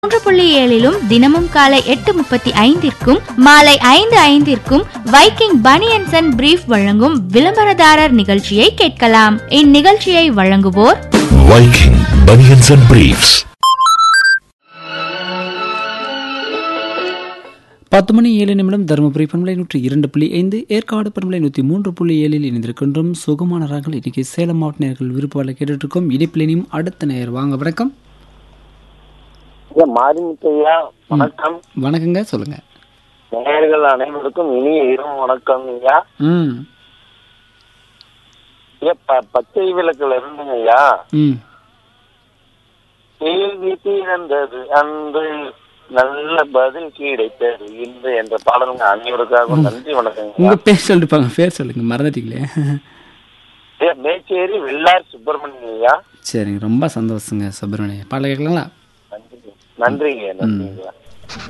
மூன்று புள்ளி ஏழிலும் தினமும் காலை எட்டு முப்பத்தி ஐந்திற்கும் மாலை ஐந்து ஐந்திற்கும் வைக்கிங் பனியன்சன் அண்ட் பிரீஃப் வழங்கும் விளம்பரதாரர் நிகழ்ச்சியை கேட்கலாம் இந்நிகழ்ச்சியை வழங்குவோர் Viking Bunions and Briefs. பத்து மணி ஏழு நிமிடம் தருமபுரி பண்பலை நூற்றி இரண்டு புள்ளி ஐந்து ஏற்காடு பண்பலை நூற்றி மூன்று புள்ளி ஏழில் இணைந்திருக்கின்றோம் சுகமான ராகங்கள் இன்னைக்கு சேலம் மாவட்ட நேர்கள் விருப்பங்களை கேட்டுட்டு இருக்கோம் இடைப்பிலேனியும் அடுத்த நேயர் வாங்க வணக்கம் ஐயா மாரிமுத்தையா வணக்கம் வணக்கங்க சொல்லுங்க நேயர்கள் அனைவருக்கும் இனிய இரவு வணக்கம் ஐயா ம் ஐயா ப- பச்சை விளக்குல இருந்துங்க ஐயா ம் கேள்வி தீர்ந்தது அன்று நல்ல பதில் கிடைத்தது இன்று என்ற பாடலுங்க அனைவருக்காகவும் நன்றி வணக்கங்க உங்க பேர் சொல்லிருப்பாங்க பேர் சொல்லுங்க மறந்துட்டீங்களே ஐயா மேச்சேரி வெள்ளார் சுப்பிரமணியம் ஐயா சரிங்க ரொம்ப சந்தோஷங்க சுப்பிரமணியம் பாடல கேட்கலாங்களா நன்றி நன்றிங்க நன்றிங்க